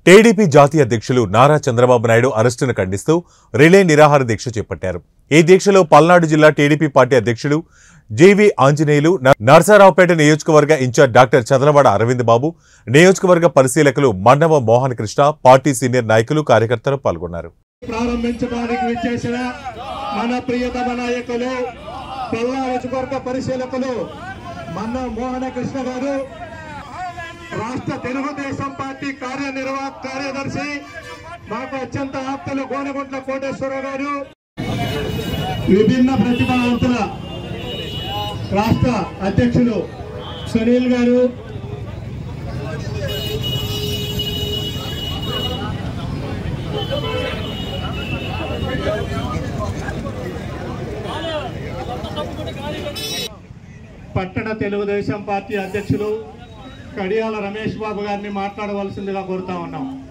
TDP జాతీయ అధ్యక్షులు నారా చంద్రబాబు నాయుడు అరెస్టును ఖండిస్తూ రిలే నిరాహార దీక్ష చేపట్టారు ఈ దీక్షలో పల్నాడు జిల్లా టీడీపీ పార్టీ అధ్యక్షుడు జేవి ఆంజనేయులు న- నర్సారావుపేట నియోజకవర్గ ఇన్ఛార్జ్ డాక్టర్ చదలవాడ అరవింద్ బాబు నియోజకవర్గ పరిశీలకులు మన్నవ మోహన్ కృష్ణ పార్టీ సీనియర్ నాయకులు కార్యకర్తలు పాల్గొన్నారు ప్రారంభించడానికి విచ్చేసిన మన ప్రియతమ నాయకులు పల్లా నియోజకవర్గ పరిశీలకులు మన్న మోహన కృష్ణ గారు రాష్ట్ర తెలుగుదేశం పార్టీ కార్యనిర్వాహక కార్యదర్శి మాకు అత్యంత ఆప్తులు గోనగుంట్ల కోటేశ్వరరావు గారు విభిన్న ప్రతిభావంతుల రాష్ట్ర అధ్యక్షులు సునీల్ గారు పట్టణ తెలుగుదేశం పార్టీ అధ్యక్షులు కడియాల రమేష్ బాబు గారిని మాట్లాడవలసిందిగా కోరుతా ఉన్నాం